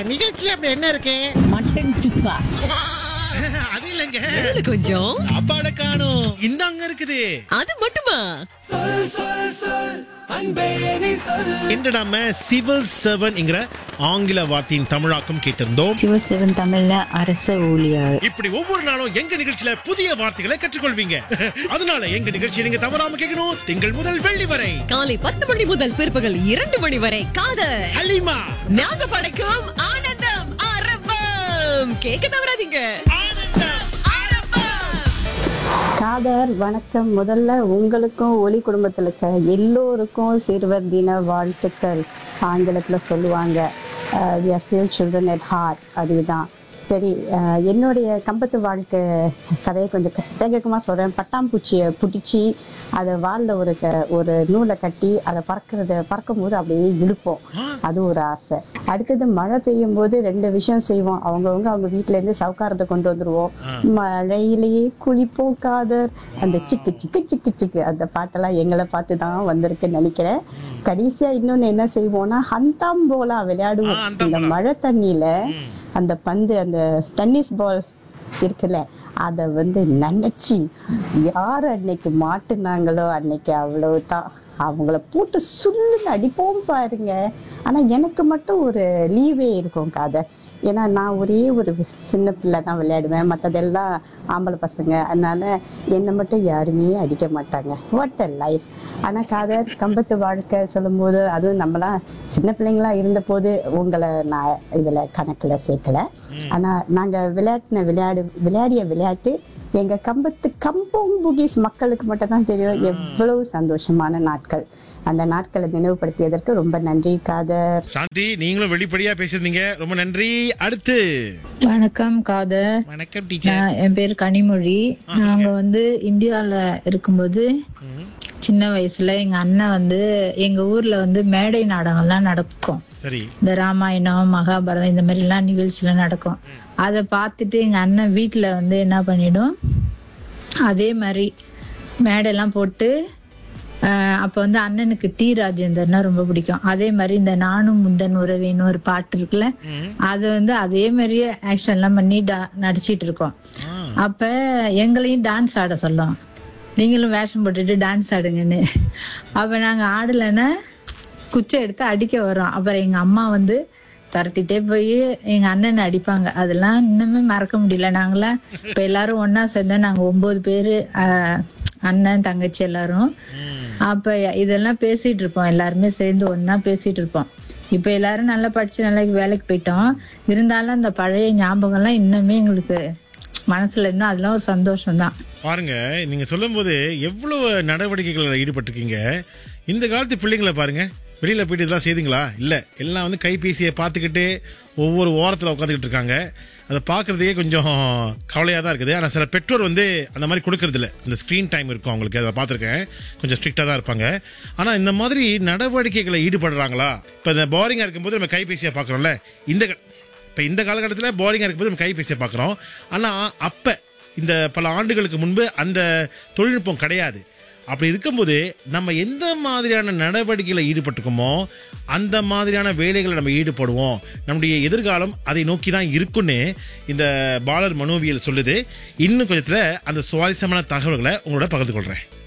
நிகழ்ச்சியில அப்படி என்ன இருக்கு மட்டன் சுக்கா அது இல்லைங்க இதுல கொஞ்சம் சாப்பாட காணும் இந்தாங்க இருக்குது அது மட்டுமா இன்று நாம சிவில் சர்வன்ங்கிற ஆங்கில வார்த்தையின் தமிழாக்கம் கேட்டிருந்தோம் சிவசிவன் தமிழ்ல அரச ஊழியர் இப்படி ஒவ்வொரு நாளும் எங்க நிகழ்ச்சியில புதிய வார்த்தைகளை கற்றுக்கொள்வீங்க அதனால எங்க நிகழ்ச்சியை நீங்க தவறாம கேட்கணும் திங்கள் முதல் வெள்ளி வரை காலை பத்து மணி முதல் பிற்பகல் இரண்டு மணி வரை காதல் ஹலிமா நாங்க படைக்கும் ஆனந்தம் ஆரம்பம் கேட்க தவறாதீங்க ஆனந்தம் ஆரம்பம் காதர் வணக்கம் முதல்ல உங்களுக்கும் ஒலி குடும்பத்தில் இருக்க எல்லோருக்கும் சிறுவர் தின வாழ்த்துக்கள் ஆங்கிலத்தில் சொல்லுவாங்க we are still children at heart அதுதான் சரி அஹ், என்னுடைய கம்பத்து வாழ்க்கை கதையை கொஞ்சம் வேகமாக சொல்கிறேன் பட்டாம்பூச்சியை பிடிச்சி அதை வாலில் ஒரு க- ஒரு நூலை கட்டி அதை பறக்கிறத பறக்கும் போது அப்படியே இழுப்போம் அது ஒரு ஆசை அடுத்தது மழை பெய்யும் போது ரெண்டு விஷயம் செய்வோம் அவங்கவுங்க அவங்க வீட்ல இருந்து சவுக்காரத்தை கொண்டு வந்துருவோம் மழையிலேயே குளிப்போம் காதர் அந்த சிக்கு சிக்கு சிக்கு சிக்கு அந்த பாட்டெல்லாம் எங்களை பார்த்து தான் வந்திருக்குன்னு நினைக்கிறேன் கடைசியா இன்னொன்னு என்ன செய்வோம்னா ஹந்தாம்போலா விளையாடுவோம் ஆ, இந்த ஹந்தாம்போலா. மழை தண்ணியில அந்த பந்து அந்த டென்னிஸ் பால் இருக்குல்ல அதை வந்து நினைச்சு யார் அன்னைக்கு மாட்டுனாங்களோ அன்னைக்கு அவ்வளவுதான் அவங்கள போட்டு சுள்ளுன்னு அடிப்போம் பாருங்க ஆனா எனக்கு மட்டும் ஒரு லீவே இருக்கும் கதை ஏன்னா நான் ஒரே ஒரு சின்ன பிள்ளை தான் விளையாடுவேன் மற்றதெல்லாம் ஆம்பளை பசங்க அதனால என்னை மட்டும் யாருமே அடிக்க மாட்டாங்க வாட் அ லைஃப் ஆனால் காதர் கம்பத்து வாழ்க்கை சொல்லும்போது அதுவும் நம்மலாம் சின்ன பிள்ளைங்களா இருந்த போது உங்களை நான் இதில் கணக்கில் சேர்க்கல ஆனால் நாங்கள் விளையாட்டின விளையாடு விளையாடிய விளையாட்டு எங்க கம்பத்து கம்போங் புகிஸ் மக்களுக்கு மட்டும் தான் தெரியும் எவ்வளவு சந்தோஷமான நாட்கள் அந்த நாட்களை நினைவுபடுத்தியதற்கு ரொம்ப நன்றி காதர் சாந்தி நீங்களும் வெளிப்படையா பேசியிருந்தீங்க ரொம்ப நன்றி அடுத்து வணக்கம் காதர் வணக்கம் டீச்சர் நான் என் பேர் கனிமொழி நாங்க வந்து இந்தியால இருக்கும்போது சின்ன வயசுல எங்க அண்ணன் வந்து எங்க ஊர்ல வந்து மேடை நாடகம்லாம் நடக்கும் சரி இந்த ராமாயணம் மகாபாரதம் இந்த மாதிரி எல்லாம் நிகழ்ச்சிலாம் நடக்கும் அதை பார்த்துட்டு எங்க அண்ணன் வீட்டுல வந்து என்ன பண்ணிடும் அதே மாதிரி மேடையெல்லாம் போட்டு ஆஹ் அப்ப வந்து அண்ணனுக்கு டி ராஜேந்தர்னா ரொம்ப பிடிக்கும் அதே மாதிரி இந்த நானும் முந்தன் உறவேன்னு ஒரு பாட்டு இருக்குல்ல அது வந்து அதே மாதிரியே ஆக்ஷன் எல்லாம் பண்ணி டா- நடிச்சிட்டு இருக்கோம் அப்ப எங்களையும் டான்ஸ் ஆட சொல்லும் நீங்களும் வேஷம் போட்டுட்டு டான்ஸ் ஆடுங்கன்னு அப்ப நாங்க ஆடலைன்னா குச்சை எடுத்து அடிக்க வரோம் அப்புறம் எங்க அம்மா வந்து துரத்திட்டே போய் எங்க அண்ணனை அடிப்பாங்க அதெல்லாம் இன்னுமே மறக்க முடியல நாங்களாம் இப்ப எல்லாரும் ஒண்ணா சேர்ந்தா நாங்க ஒன்பது பேரு ஆஹ், அண்ணன் தங்கச்சி எல்லாரும் அப்ப இதெல்லாம் பேசிட்டு இருப்போம் எல்லாருமே சேர்ந்து ஒண்ணா பேசிட்டு இருப்போம் இப்ப எல்லாரும் நல்லா படிச்சு நல்லா வேலைக்கு போயிட்டோம் இருந்தாலும் அந்த பழைய ஞாபகம்லாம் இன்னுமே எங்களுக்கு மனசுல இன்னும் அதெல்லாம் ஒரு சந்தோஷம் தான் பாருங்க நீங்க சொல்லும்போது எவ்வளவு நடவடிக்கைகள் ஈடுபட்டிருக்கீங்க இந்த காலத்து பிள்ளைங்களை பாருங்க வெளியில போயிட்டு இதெல்லாம் செய்துங்களா இல்ல எல்லாம் வந்து கைபேசியை பார்த்துக்கிட்டு ஒவ்வொரு ஓரத்துல உட்காந்துக்கிட்டு இருக்காங்க அதை பார்க்கறதே கொஞ்சம் கவலையா தான் இருக்குது ஆனா சில பெற்றோர் வந்து அந்த மாதிரி கொடுக்கறது இல்ல இந்த ஸ்கிரீன் டைம் இருக்கும் அவங்களுக்கு அதை பார்த்துருக்கேன் கொஞ்சம் ஸ்ட்ரிக்டா தான் இருப்பாங்க ஆனா இந்த மாதிரி நடவடிக்கைகளை ஈடுபடுறாங்களா இப்ப இந்த போரிங்கா இருக்கும்போது நம்ம கைபேசியை பார்க்கறோம்ல இந்த க- இப்ப இந்த காலகட்டத்தில் போரிங்கா இருக்கும்போது நம்ம கைபேசியை பார்க்குறோம் ஆனா அப்ப இந்த பல ஆண்டுகளுக்கு முன்பு அந்த தொழில்நுட்பம் கிடையாது அப்படி இருக்கும்போது நம்ம எந்த மாதிரியான நடவடிக்கைகளை ஈடுபட்டுக்கோமோ அந்த மாதிரியான வேலைகளை நம்ம ஈடுபடுவோம் நம்முடைய எதிர்காலம் அதை நோக்கி தான் இருக்குன்னு இந்த பாலர் மனோவியல் சொல்லுது இன்னும் கொஞ்சத்துல அந்த சுவாரஸ்யமான தகவல்களை உங்களோட பகிர்ந்து கொள்றேன்